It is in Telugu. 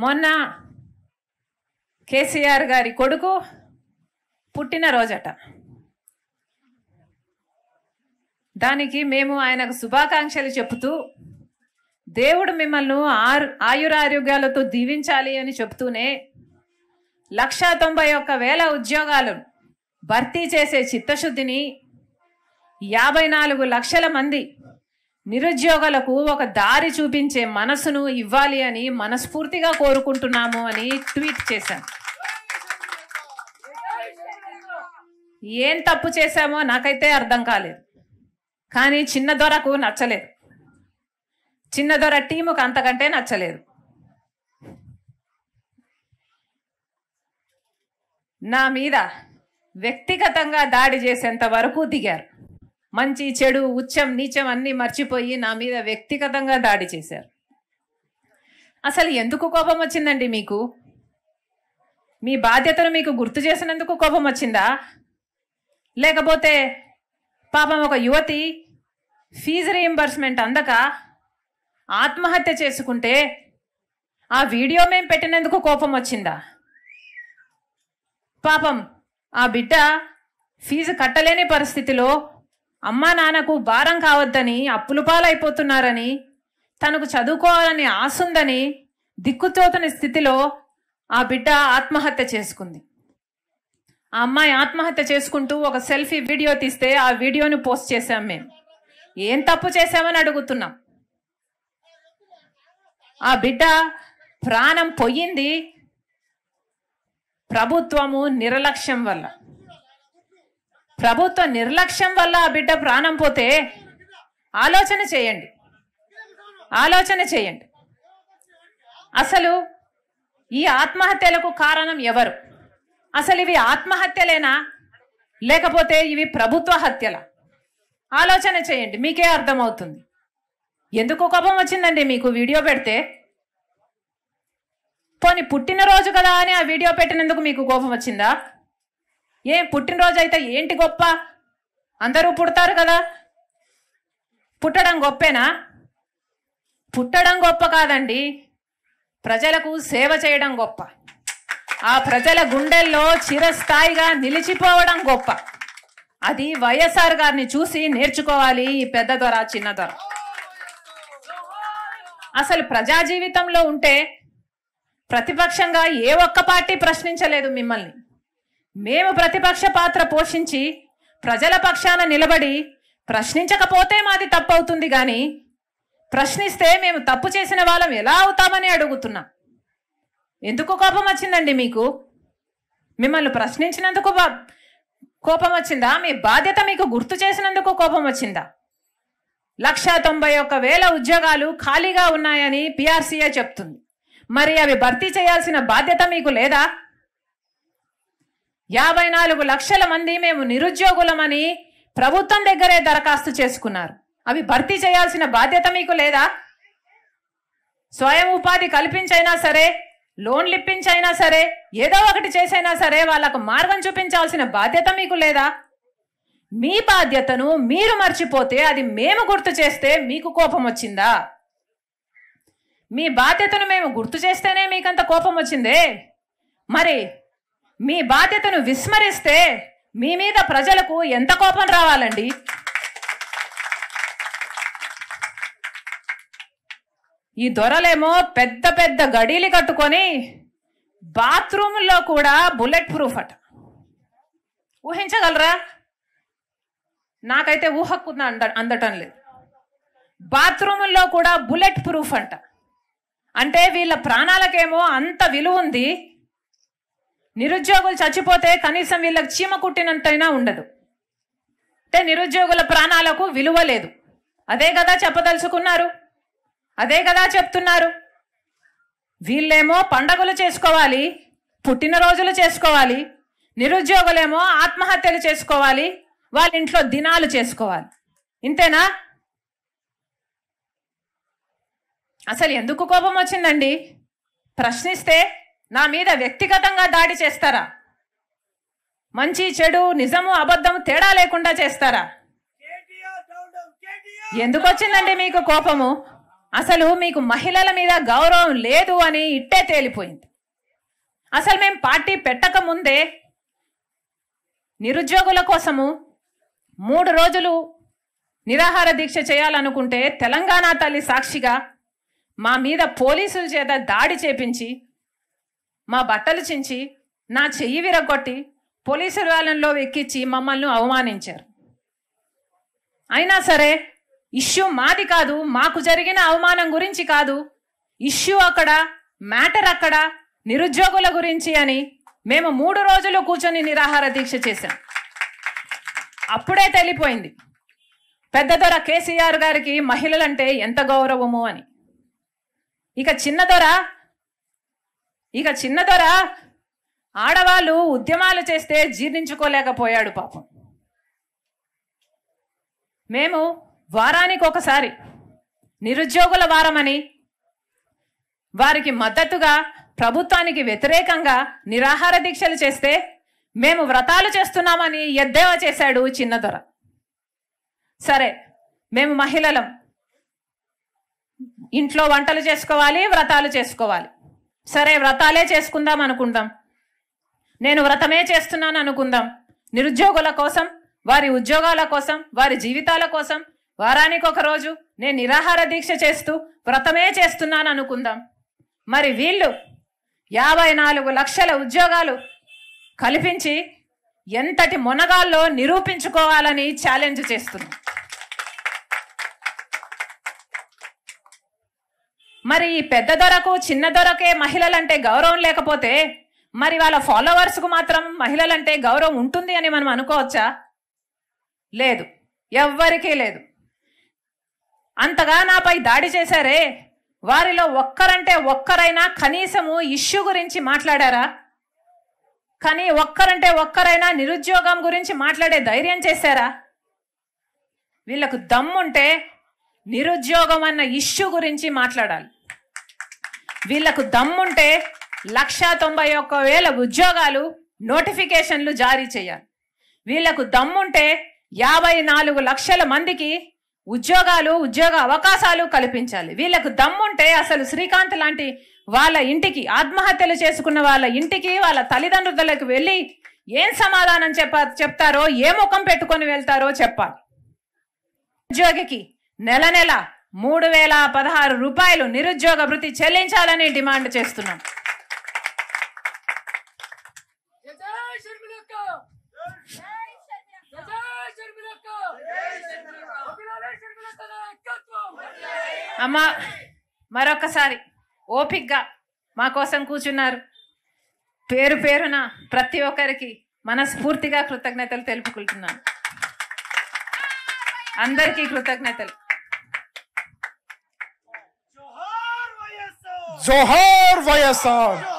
మొన్న కేసీఆర్ గారి కొడుకు పుట్టినరోజట దానికి మేము ఆయనకు శుభాకాంక్షలు చెబుతూ దేవుడు మిమ్మల్ని ఆరు ఆయురారోగ్యాలతో దీవించాలి అని చెప్తూనే లక్షా తొంభై ఒక్క వేల ఉద్యోగాలు భర్తీ చేసే చిత్తశుద్ధిని యాభై నాలుగు లక్షల మంది నిరుద్యోగులకు ఒక దారి చూపించే మనసును ఇవ్వాలి అని మనస్ఫూర్తిగా కోరుకుంటున్నాము అని ట్వీట్ చేశాను ఏం తప్పు చేశామో నాకైతే అర్థం కాలేదు కానీ చిన్న దొరకు నచ్చలేదు చిన్న దొర టీముకు అంతకంటే నచ్చలేదు నా మీద వ్యక్తిగతంగా దాడి చేసేంత వరకు దిగారు మంచి చెడు ఉచ్చం నీచం అన్నీ మర్చిపోయి నా మీద వ్యక్తిగతంగా దాడి చేశారు అసలు ఎందుకు కోపం వచ్చిందండి మీకు మీ బాధ్యతను మీకు గుర్తు చేసినందుకు కోపం వచ్చిందా లేకపోతే పాపం ఒక యువతి ఫీజు రీయింబర్స్మెంట్ అందక ఆత్మహత్య చేసుకుంటే ఆ వీడియో మేము పెట్టినందుకు కోపం వచ్చిందా పాపం ఆ బిడ్డ ఫీజు కట్టలేని పరిస్థితిలో అమ్మా నాన్నకు భారం కావద్దని అప్పులు పాలైపోతున్నారని తనకు చదువుకోవాలని ఆశ ఉందని దిక్కుతోతని స్థితిలో ఆ బిడ్డ ఆత్మహత్య చేసుకుంది ఆ అమ్మాయి ఆత్మహత్య చేసుకుంటూ ఒక సెల్ఫీ వీడియో తీస్తే ఆ వీడియోని పోస్ట్ చేశాం మేము ఏం తప్పు చేశామని అడుగుతున్నాం ఆ బిడ్డ ప్రాణం పొయ్యింది ప్రభుత్వము నిర్లక్ష్యం వల్ల ప్రభుత్వ నిర్లక్ష్యం వల్ల ఆ బిడ్డ ప్రాణం పోతే ఆలోచన చేయండి ఆలోచన చేయండి అసలు ఈ ఆత్మహత్యలకు కారణం ఎవరు అసలు ఇవి ఆత్మహత్యలేనా లేకపోతే ఇవి ప్రభుత్వ హత్యల ఆలోచన చేయండి మీకే అర్థమవుతుంది ఎందుకు కోపం వచ్చిందండి మీకు వీడియో పెడితే పోనీ పుట్టినరోజు కదా అని ఆ వీడియో పెట్టినందుకు మీకు కోపం వచ్చిందా ఏం పుట్టినరోజు అయితే ఏంటి గొప్ప అందరూ పుడతారు కదా పుట్టడం గొప్పేనా పుట్టడం గొప్ప కాదండి ప్రజలకు సేవ చేయడం గొప్ప ఆ ప్రజల గుండెల్లో చిరస్థాయిగా నిలిచిపోవడం గొప్ప అది వైఎస్ఆర్ గారిని చూసి నేర్చుకోవాలి ఈ పెద్ద దొర చిన్న దొర అసలు ప్రజా జీవితంలో ఉంటే ప్రతిపక్షంగా ఏ ఒక్క పార్టీ ప్రశ్నించలేదు మిమ్మల్ని మేము ప్రతిపక్ష పాత్ర పోషించి ప్రజల పక్షాన నిలబడి ప్రశ్నించకపోతే మాది తప్పు అవుతుంది కానీ ప్రశ్నిస్తే మేము తప్పు చేసిన వాళ్ళం ఎలా అవుతామని అడుగుతున్నాం ఎందుకు కోపం వచ్చిందండి మీకు మిమ్మల్ని ప్రశ్నించినందుకు బా- కోపం వచ్చిందా మీ బాధ్యత మీకు గుర్తు చేసినందుకు కోపం వచ్చిందా లక్ష తొంభై ఒక్క వేల ఉద్యోగాలు ఖాళీగా ఉన్నాయని పిఆర్సీఏ చెప్తుంది మరి అవి భర్తీ చేయాల్సిన బాధ్యత మీకు లేదా యాభై నాలుగు లక్షల మంది మేము నిరుద్యోగులమని ప్రభుత్వం దగ్గరే దరఖాస్తు చేసుకున్నారు అవి భర్తీ చేయాల్సిన బాధ్యత మీకు లేదా స్వయం ఉపాధి కల్పించైనా సరే లోన్లు ఇప్పించైనా సరే ఏదో ఒకటి చేసైనా సరే వాళ్ళకు మార్గం చూపించాల్సిన బాధ్యత మీకు లేదా మీ బాధ్యతను మీరు మర్చిపోతే అది మేము గుర్తు చేస్తే మీకు కోపం వచ్చిందా మీ బాధ్యతను మేము గుర్తు చేస్తేనే మీకంత కోపం వచ్చిందే మరి మీ బాధ్యతను విస్మరిస్తే మీ మీద ప్రజలకు ఎంత కోపం రావాలండి ఈ దొరలేమో పెద్ద పెద్ద గడీలు కట్టుకొని బాత్రూముల్లో కూడా బుల్లెట్ ప్రూఫ్ అట ఊహించగలరా నాకైతే ఊహకు అంద అందటం లేదు బాత్రూముల్లో కూడా బుల్లెట్ ప్రూఫ్ అంట అంటే వీళ్ళ ప్రాణాలకేమో అంత విలువ ఉంది నిరుద్యోగులు చచ్చిపోతే కనీసం వీళ్ళకి చీమ కుట్టినంతైనా ఉండదు అంటే నిరుద్యోగుల ప్రాణాలకు విలువ లేదు అదే కదా చెప్పదలుచుకున్నారు అదే కదా చెప్తున్నారు వీళ్ళేమో పండగలు చేసుకోవాలి పుట్టినరోజులు చేసుకోవాలి నిరుద్యోగులేమో ఆత్మహత్యలు చేసుకోవాలి వాళ్ళ ఇంట్లో దినాలు చేసుకోవాలి ఇంతేనా అసలు ఎందుకు కోపం వచ్చిందండి ప్రశ్నిస్తే నా మీద వ్యక్తిగతంగా దాడి చేస్తారా మంచి చెడు నిజము అబద్ధము తేడా లేకుండా చేస్తారా ఎందుకు వచ్చిందండి మీకు కోపము అసలు మీకు మహిళల మీద గౌరవం లేదు అని ఇట్టే తేలిపోయింది అసలు మేము పార్టీ పెట్టక ముందే నిరుద్యోగుల కోసము మూడు రోజులు నిరాహార దీక్ష చేయాలనుకుంటే తెలంగాణ తల్లి సాక్షిగా మా మీద పోలీసుల చేత దాడి చేపించి మా బట్టలు చించి నా చెయ్యి విరగొట్టి పోలీసుల వాళ్ళలో ఎక్కించి మమ్మల్ని అవమానించారు అయినా సరే ఇష్యూ మాది కాదు మాకు జరిగిన అవమానం గురించి కాదు ఇష్యూ అక్కడ మ్యాటర్ అక్కడ నిరుద్యోగుల గురించి అని మేము మూడు రోజులు కూర్చొని నిరాహార దీక్ష చేశాం అప్పుడే తెలిపోయింది పెద్ద దొర కేసీఆర్ గారికి మహిళలంటే ఎంత గౌరవము అని ఇక చిన్న దొర ఇక చిన్న దొర ఆడవాళ్ళు ఉద్యమాలు చేస్తే జీర్ణించుకోలేకపోయాడు పాపం మేము వారానికి ఒకసారి నిరుద్యోగుల వారమని వారికి మద్దతుగా ప్రభుత్వానికి వ్యతిరేకంగా నిరాహార దీక్షలు చేస్తే మేము వ్రతాలు చేస్తున్నామని ఎద్దేవా చేశాడు చిన్నదొర సరే మేము మహిళలం ఇంట్లో వంటలు చేసుకోవాలి వ్రతాలు చేసుకోవాలి సరే వ్రతాలే చేసుకుందాం అనుకుందాం నేను వ్రతమే చేస్తున్నాను అనుకుందాం నిరుద్యోగుల కోసం వారి ఉద్యోగాల కోసం వారి జీవితాల కోసం వారానికి ఒక రోజు నేను నిరాహార దీక్ష చేస్తూ వ్రతమే చేస్తున్నాను అనుకుందాం మరి వీళ్ళు యాభై నాలుగు లక్షల ఉద్యోగాలు కల్పించి ఎంతటి మొనగాల్లో నిరూపించుకోవాలని ఛాలెంజ్ చేస్తున్నాం మరి ఈ పెద్ద దొరకు చిన్న దొరకే మహిళలంటే గౌరవం లేకపోతే మరి వాళ్ళ ఫాలోవర్స్కు మాత్రం మహిళలంటే గౌరవం ఉంటుంది అని మనం అనుకోవచ్చా లేదు ఎవ్వరికీ లేదు అంతగా నాపై దాడి చేశారే వారిలో ఒక్కరంటే ఒక్కరైనా కనీసము ఇష్యూ గురించి మాట్లాడారా కానీ ఒక్కరంటే ఒక్కరైనా నిరుద్యోగం గురించి మాట్లాడే ధైర్యం చేశారా వీళ్ళకు దమ్ముంటే నిరుద్యోగం అన్న ఇష్యూ గురించి మాట్లాడాలి వీళ్ళకు దమ్ముంటే లక్షా తొంభై ఒక్క వేల ఉద్యోగాలు నోటిఫికేషన్లు జారీ చేయాలి వీళ్ళకు దమ్ముంటే యాభై నాలుగు లక్షల మందికి ఉద్యోగాలు ఉద్యోగ అవకాశాలు కల్పించాలి వీళ్ళకు దమ్ముంటే అసలు శ్రీకాంత్ లాంటి వాళ్ళ ఇంటికి ఆత్మహత్యలు చేసుకున్న వాళ్ళ ఇంటికి వాళ్ళ తల్లిదండ్రులకు వెళ్ళి ఏం సమాధానం చెప్ప చెప్తారో ఏ ముఖం పెట్టుకొని వెళ్తారో చెప్పాలి ఉద్యోగికి నెల నెల మూడు వేల పదహారు రూపాయలు నిరుద్యోగ భృతి చెల్లించాలని డిమాండ్ చేస్తున్నాం జై జై షర్మిలక్క జై జై షర్మిలక్క అభిలాష షర్మిలక్క నాయకత్వం అమ్మ మరొకసారి ఓపిక్గా మా కోసం కూర్చున్నారు పేరు పేరున ప్రతి ఒక్కరికి మనస్ఫూర్తిగా కృతజ్ఞతలు తెలుపుకుంటున్నాను అందరికీ కృతజ్ఞతలు జోహార్ వైఎస్ఆర్